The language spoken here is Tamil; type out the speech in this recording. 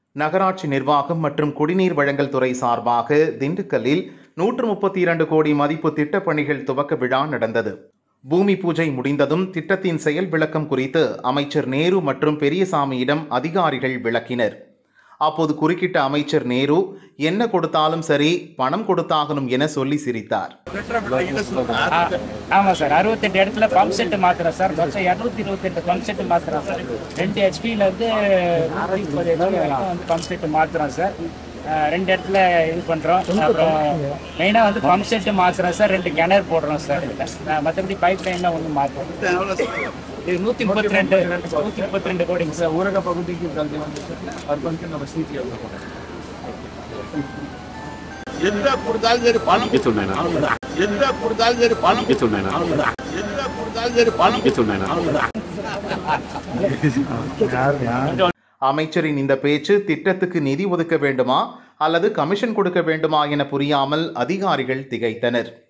நகராட்சி நிர்வாகம் மற்றும் குடிநீர் வழங்கல் துறை சார்பாக திண்டுக்கல்லில் நூற்று முப்பத்தி இரண்டு கோடி மதிப்பு திட்டப் பணிகள் துவக்க விழா நடந்தது பூமி பூஜை முடிந்ததும் திட்டத்தின் செயல் விளக்கம் குறித்து அமைச்சர் நேரு மற்றும் பெரியசாமியிடம் அதிகாரிகள் விளக்கினர் அப்போது குறுக்கிட்ட அமைச்சர் நேரு என்ன கொடுத்தாலும் சரி பணம் கொடுத்தாகணும் என சொல்லி சிரித்தார் ஆ, ஆமா சார் அறுபத்தெட்டு இடத்துல பம்ப் செட் மாத்துறோம் சார் மொத்தம் இரநூத்தி இருபத்தெட்டு பம்ப் செட் மாத்துறோம் சார் ரெண்டு ஹெச்பியில இருந்து நூற்றி முப்பது HP வரைக்கும் வந்து பம்ப் செட் மாத்துறோம் சார் ஆ, ரெண்டு இடத்துல இது பண்றோம் அப்புறம் மெயினா வந்து பம்ப் செட் மாத்துறோம் சார் ரெண்டு கிணறு போடுறோம் சார் ஆ, மத்தபடி பைப் லைன்லாம் ஒன்றும் மாற்றோம் இது நூத்தி முப்பத்தி ரெண்டு நூத்தி முப்பத்தி ரெண்டு கோடிங்க சார் ஊரக பகுதிக்கு கல்வி வந்து அர்பனுக்கு நம்ம சிடி எந்த கொடுத்தாலும் சரி பணம் எந்த கொடுத்தாலும் சரி பணம் எந்த கொடுத்தாலும் சரி பணம் அமைச்சரின் இந்த பேச்சு திட்டத்துக்கு நிதி ஒதுக்க வேண்டுமா அல்லது கமிஷன் கொடுக்க வேண்டுமா என புரியாமல் அதிகாரிகள் திகைத்தனர்